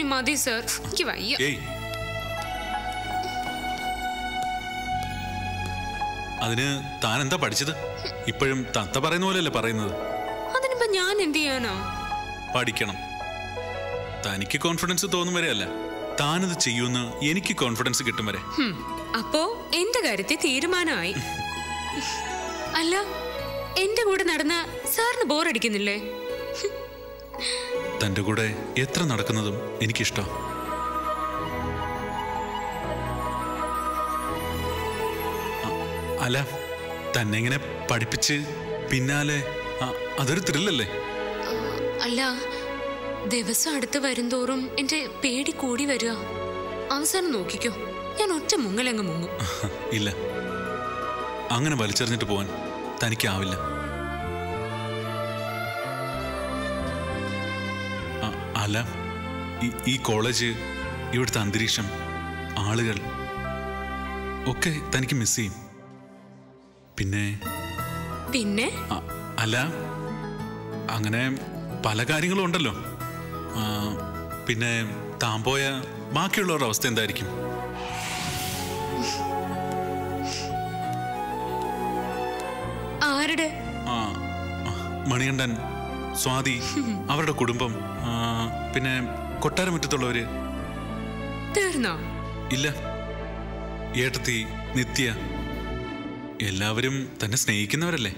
ഇനി മതി സർ എനിക്ക് വയ്യ ഏയ് അതിന് താൻ എന്താ പഠിച്ചത് ഇപ്പോഴും തത്ത പറയുന്ന പോലെയല്ലേ പറയുന്നത് അതിനിപ്പോ ഞാൻ എന്ത് ചെയ്യാനോ പഠിക്കണം തനിക്ക് കോൺഫിഡൻസ് തോന്നും വരെയല്ല താനത് ചെയ്യുമെന്ന് എനിക്ക് കോൺഫിഡൻസ് കിട്ടും വരെ ഹും, അപ്പോ എന്റെ കാര്യത്തിൽ തീരുമാനമായി അല്ല എന്റെ കൂടെ നടന്ന സാറിന് ബോറടിക്കുന്നില്ലേ തൻ്റെ കൂടെ എത്ര നടക്കുന്നതും എനിക്കിഷ്ടം അ- അല്ല തന്നെ ഇങ്ങനെ പഠിപ്പിച്ച് പിന്നാലെ അ- അതൊരു ത്രില്ലല്ലേ അല്ല ദിവസം അടുത്ത് വരുംതോറും എന്റെ പേടി കൂടി വരിക അവസാനം നോക്കിക്കോ ഞാൻ ഒറ്റ മുങ്ങലങ്ങ് മുങ്ങും ഇല്ല അങ്ങനെ വലിച്ചെറിഞ്ഞിട്ട് പോവാൻ തനിക്കാവില്ല അ- അല്ല ഈ- ഈ കോളേജ് ഇവിടുത്തെ അന്തരീക്ഷം ആളുകൾ ഒക്കെ തനിക്ക് മിസ് ചെയ്യും പിന്നെ പിന്നെ അ- അല്ല അങ്ങനെ പല കാര്യങ്ങളും ഉണ്ടല്ലോ ആ, പിന്നെ താൻ പോയ ബാക്കിയുള്ളവരുടെ അവസ്ഥ എന്തായിരിക്കും ആരുടെ ആ, ആ, മണികണ്ഠൻ സ്വാതി അവരുടെ കുടുംബം ആ, പിന്നെ കൊട്ടാരമുറ്റത്തുള്ളവര് തീർന്നോ ഇല്ല ഏട്ടത്തി നിത്യ എല്ലാവരും തന്നെ സ്നേഹിക്കുന്നവരല്ലേ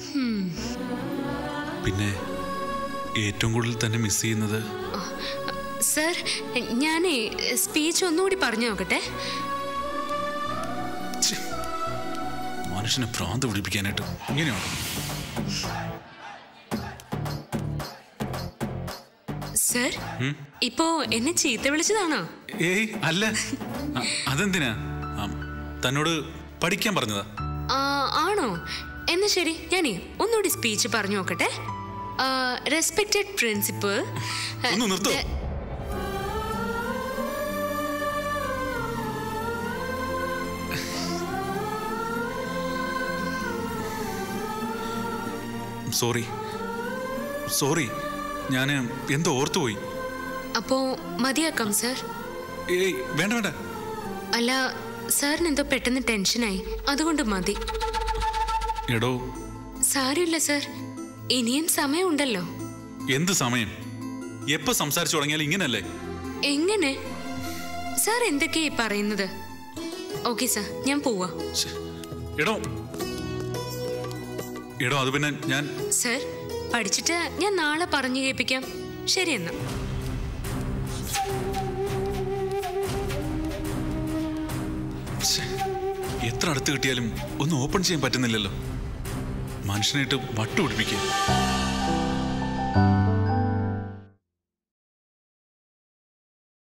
പിന്നെ ഏറ്റവും കൂടുതൽ തന്നെ മിസ് ചെയ്യുന്നത് സർ ഞാനേ സ്പീച്ച് ഒന്നുകൂടി പറഞ്ഞു നോക്കട്ടെ ഛെ, മനുഷ്യനെ ഭ്രാന്ത് പിടിപ്പിക്കാനായിട്ട് ഇങ്ങനെയാണോ സർ ഇപ്പോ എന്നെ ചീത്ത വിളിച്ചതാണോ ഏയ് അല്ല അ- അതെന്തിനാ ആ, തന്നോട് പഠിക്കാൻ പറഞ്ഞതാ ആ, ആണോ എന്നാ ശരി ഞാനേ ഒന്നുകൂടി സ്പീച്ച് പറഞ്ഞു നോക്കട്ടെ റെസ്പെക്റ്റഡ് പ്രിൻസിപ്പൽ ഒന്ന് നിർത്തോ സോറി സോറി ഞാൻ എന്തോ ഓർത്തുപോയി അപ്പോ മതിയാക്കാം സർ ഏയ് വേണ്ട വേണ്ട അല്ല സാറിന് എന്തോ പെട്ടെന്ന് ടെൻഷനായി അതുകൊണ്ട് മതി എടോ സാരമില്ല സർ ഇനിയും സമയമുണ്ടല്ലോ എന്ത് സമയം എപ്പോ സംസാരിച്ചു തുടങ്ങിയാൽ ഇങ്ങനല്ലേ എങ്ങനെ സാർ എന്തൊക്കെയായി പറയുന്നത് ഓക്കെ സാർ ഞാൻ പോവാ ശ്ശെ. എടോ എടോ അത് പിന്നെ ഞാൻ സർ പഠിച്ചിട്ട് ഞാൻ നാളെ പറഞ്ഞു കേൾപ്പിക്കാം ശരി എന്നാ ശ്ശെ. എത്ര അടുത്ത് കിട്ടിയാലും ഒന്ന് ഓപ്പൺ ചെയ്യാൻ പറ്റുന്നില്ലല്ലോ മനുഷ്യനായിട്ട് വട്ടുപിടിപ്പിക്കുക